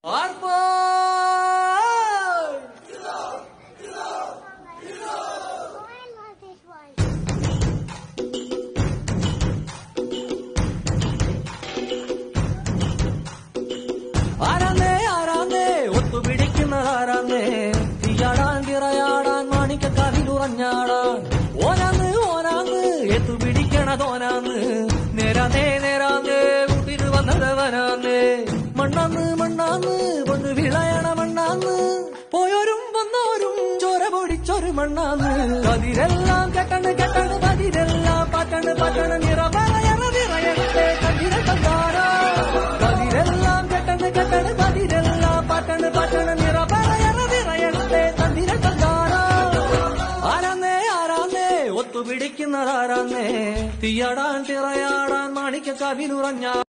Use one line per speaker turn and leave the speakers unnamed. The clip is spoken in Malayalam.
I love this one.
ആരാന്നേ ആരാന്നേ ഒത്തുപിടിക്കുന്നത് ആരാന്നേ തീയാടാൻ തിറയാടാൻ മാണിക്കക്കാവിലുറഞ്ഞാടാൻ ഓനാന്ന് ഓനാന്ന് എത്തുപിടിക്കണതോനാന്ന് നേരാന്നേ നേരാന്നേ കൂട്ടിന് വന്നതവനാന്നേ മണ്ണാന്ന് മണ്ണാന്ന് വന്ന് വിളയണ മണ്ണാന്ന് പോയോരും വന്നോരും ചോര പൊടിച്ചൊരു മണ്ണാന്ന് കതിരെല്ലാം കെട്ടണ് കെട്ടണ് പതിരെല്ലാം പറ്റണ് പറ്റണ് നിറമറയറ നിറയണത്തെ കണ്ടിര കണ്ടാരാ കതിരെല്ലാം കെട്ടണ് കെട്ടണ് പതിരെല്ലാം പറ്റണ് പറ്റണ് നിറമറയറ നിറയണത്തെ കണ്ടിര കണ്ടാരാ ആരാന്നേ ആരാന്നേ ഒത്തുപിടിക്കുന്നതാരാന്നേ തീയാടാൻ തിറയാടാൻ മാണിക്ക കവിനുറഞ്ഞ